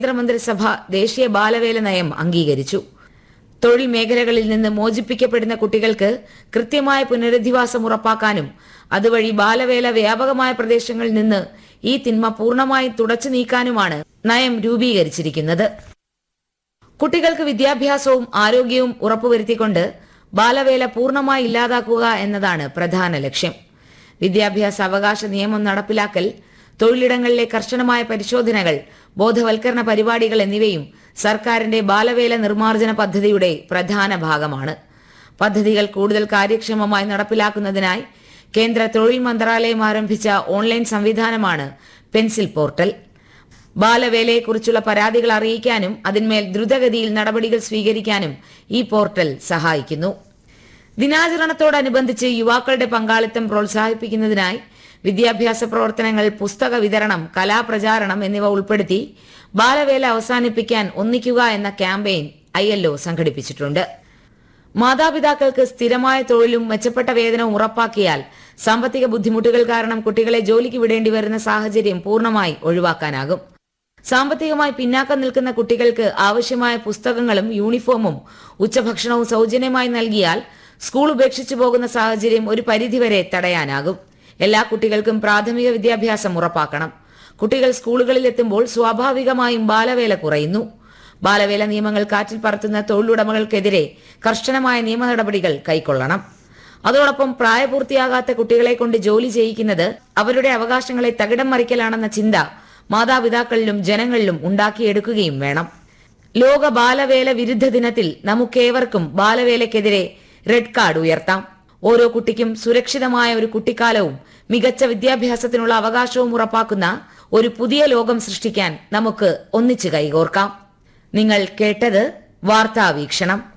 കേന്ദ്രമന്ത്രിസഭ ദേശീയ ബാലവേല നയം അംഗീകരിച്ചു തൊഴിൽ മേഖലകളിൽ നിന്ന് മോചിപ്പിക്കപ്പെടുന്ന കുട്ടികൾക്ക് കൃത്യമായ പുനരധിവാസം ഉറപ്പാക്കാനും അതുവഴി ബാലവേല വ്യാപകമായ പ്രദേശങ്ങളിൽ നിന്ന് ഈ തിന്മ പൂർണ്ണമായി തുടച്ചു നീക്കാനുമാണ് നയം രൂപീകരിച്ചിരിക്കുന്നത് കുട്ടികൾക്ക് വിദ്യാഭ്യാസവും ആരോഗ്യവും ഉറപ്പുവരുത്തിക്കൊണ്ട് ബാലവേല പൂർണ്ണമായി ഇല്ലാതാക്കുക എന്നതാണ് പ്രധാന ലക്ഷ്യം വിദ്യാഭ്യാസ അവകാശ നിയമം നടപ്പിലാക്കൽ തൊഴിലിടങ്ങളിലെ കർശനമായ പരിശോധനകൾ ബോധവൽക്കരണ പരിപാടികൾ എന്നിവയും സർക്കാരിന്റെ ബാലവേല നിർമ്മാർജ്ജന പദ്ധതിയുടെ പ്രധാന ഭാഗമാണ് പദ്ധതികൾ കൂടുതൽ കാര്യക്ഷമമായി നടപ്പിലാക്കുന്നതിനായി കേന്ദ്ര തൊഴിൽ മന്ത്രാലയം ആരംഭിച്ച ഓൺലൈൻ സംവിധാനമാണ് പെൻസിൽ പോർട്ടൽ ബാലവേലയെക്കുറിച്ചുള്ള പരാതികൾ അറിയിക്കാനും അതിന്മേൽ ദ്രുതഗതിയിൽ നടപടികൾ സ്വീകരിക്കാനും ഈ പോർട്ടൽ സഹായിക്കുന്നു ദിനാചരണത്തോടനുബന്ധിച്ച് യുവാക്കളുടെ പങ്കാളിത്തം പ്രോത്സാഹിപ്പിക്കുന്നതിനായി വിദ്യാഭ്യാസ പ്രവർത്തനങ്ങൾ പുസ്തക വിതരണം കലാപ്രചാരണം എന്നിവ ഉൾപ്പെടുത്തി ബാലവേല അവസാനിപ്പിക്കാൻ ഒന്നിക്കുക എന്ന ക്യാമ്പയിൻ ഐ സംഘടിപ്പിച്ചിട്ടുണ്ട് മാതാപിതാക്കൾക്ക് സ്ഥിരമായ തൊഴിലും മെച്ചപ്പെട്ട വേതനവും ഉറപ്പാക്കിയാൽ സാമ്പത്തിക ബുദ്ധിമുട്ടുകൾ കാരണം കുട്ടികളെ ജോലിക്ക് വിടേണ്ടി വരുന്ന സാഹചര്യം പൂർണ്ണമായി ഒഴിവാക്കാനാകും സാമ്പത്തികമായി പിന്നാക്കം നിൽക്കുന്ന കുട്ടികൾക്ക് ആവശ്യമായ പുസ്തകങ്ങളും യൂണിഫോമും ഉച്ചഭക്ഷണവും സൗജന്യമായി നൽകിയാൽ സ്കൂൾ ഉപേക്ഷിച്ചു പോകുന്ന സാഹചര്യം ഒരു പരിധിവരെ തടയാനാകും എല്ലാ കുട്ടികൾക്കും പ്രാഥമിക വിദ്യാഭ്യാസം ഉറപ്പാക്കണം കുട്ടികൾ സ്കൂളുകളിൽ എത്തുമ്പോൾ സ്വാഭാവികമായും ബാലവേല കുറയുന്നു ബാലവേല നിയമങ്ങൾ കാറ്റിൽ പറത്തുന്ന തൊഴിലുടമകൾക്കെതിരെ കർശനമായ നിയമ നടപടികൾ കൈക്കൊള്ളണം അതോടൊപ്പം പ്രായപൂർത്തിയാകാത്ത കുട്ടികളെ കൊണ്ട് ജോലി ചെയ്യിക്കുന്നത് അവരുടെ അവകാശങ്ങളെ തകിടം മറിക്കലാണെന്ന ചിന്ത മാതാപിതാക്കളിലും ജനങ്ങളിലും ഉണ്ടാക്കിയെടുക്കുകയും വേണം ലോക ബാലവേല വിരുദ്ധ ദിനത്തിൽ നമുക്കേവർക്കും ബാലവേലയ്ക്കെതിരെ റെഡ് കാർഡ് ഉയർത്താം ഓരോ കുട്ടിക്കും സുരക്ഷിതമായ ഒരു കുട്ടിക്കാലവും മികച്ച വിദ്യാഭ്യാസത്തിനുള്ള അവകാശവും ഉറപ്പാക്കുന്ന ഒരു പുതിയ ലോകം സൃഷ്ടിക്കാൻ നമുക്ക് ഒന്നിച്ചു കൈകോർക്കാം നിങ്ങൾ കേട്ടത് വാർത്താ വീക്ഷണം